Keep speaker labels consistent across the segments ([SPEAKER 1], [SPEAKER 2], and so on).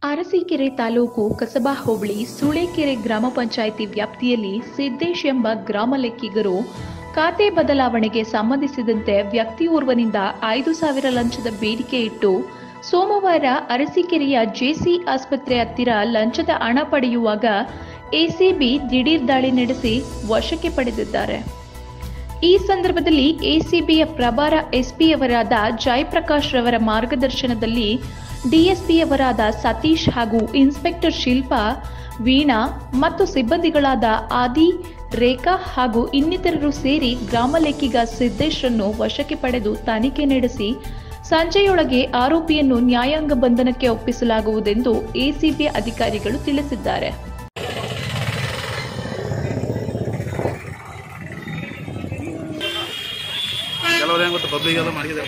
[SPEAKER 1] ಅರಸೀಕೆರೆ ತಾಲೂಕು ಕಸಬಾ ಹೋಬಳಿ ಸುಳೇಕೆರೆ ಗ್ರಾಮ ಪಂಚಾಯಿತಿ ವ್ಯಾಪ್ತಿಯಲ್ಲಿ ಸಿದ್ದೇಶ್ ಎಂಬ ಗ್ರಾಮ ಲೆಕ್ಕಿಗರು ಖಾತೆ ಬದಲಾವಣೆಗೆ ಸಂಬಂಧಿಸಿದಂತೆ ವ್ಯಕ್ತಿಯೋರ್ವನಿಂದ ಐದು ಸಾವಿರ ಲಂಚದ ಬೇಡಿಕೆ ಇಟ್ಟು ಸೋಮವಾರ ಅರಸೀಕೆರೆಯ ಜೆಸಿ ಆಸ್ಪತ್ರೆ ಹತ್ತಿರ ಲಂಚದ ಹಣ ಪಡೆಯುವಾಗ ಎಸಿಬಿ ದಿಢೀರ್ ದಾಳಿ ನಡೆಸಿ ವಶಕ್ಕೆ ಪಡೆದಿದ್ದಾರೆ ಈ ಸಂದರ್ಭದಲ್ಲಿ ಎಸಿಬಿಯ ಪ್ರಭಾರ ಎಸ್ಪಿಯವರಾದ ಜಯಪ್ರಕಾಶ್ ರವರ ಮಾರ್ಗದರ್ಶನದಲ್ಲಿ ಡಿಎಸ್ಪಿಯವರಾದ ಸತೀಶ್ ಹಾಗೂ ಇನ್ಸ್ಪೆಕ್ಟರ್ ಶಿಲ್ಪಾ ವೀಣಾ ಮತ್ತು ಸಿಬ್ಬಂದಿಗಳಾದ ಆದಿ ರೇಖಾ ಹಾಗೂ ಇನ್ನಿತರರು ಸೇರಿ ಗ್ರಾಮ ಲೆಕ್ಕಿಗ ಸಿದ್ದೇಶ್ರನ್ನು ವಶಕ್ಕೆ ಪಡೆದು ತನಿಖೆ ನಡೆಸಿ ಸಂಜೆಯೊಳಗೆ ಆರೋಪಿಯನ್ನು ನ್ಯಾಯಾಂಗ ಬಂಧನಕ್ಕೆ ಒಪ್ಪಿಸಲಾಗುವುದೆಂದು ಎಸಿಬಿ ಅಧಿಕಾರಿಗಳು ತಿಳಿಸಿದ್ದಾರೆ
[SPEAKER 2] ಕೆಲವ್ರು ಏನು ಗೊತ್ತು ಪಬ್ಲಿಕ್ ಎಲ್ಲ ಮಾಡಿದ್ದಾರೆ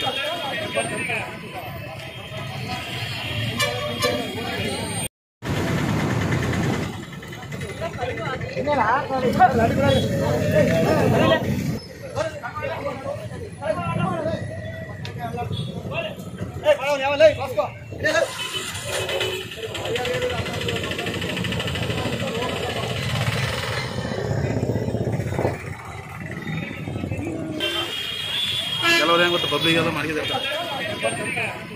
[SPEAKER 2] ಕೆಲವ್ರು ಏನು ಗೊತ್ತು ಪಬ್ಲಿಕ್ ಎಲ್ಲ ಮಾಡಿದ್ದಾರೆ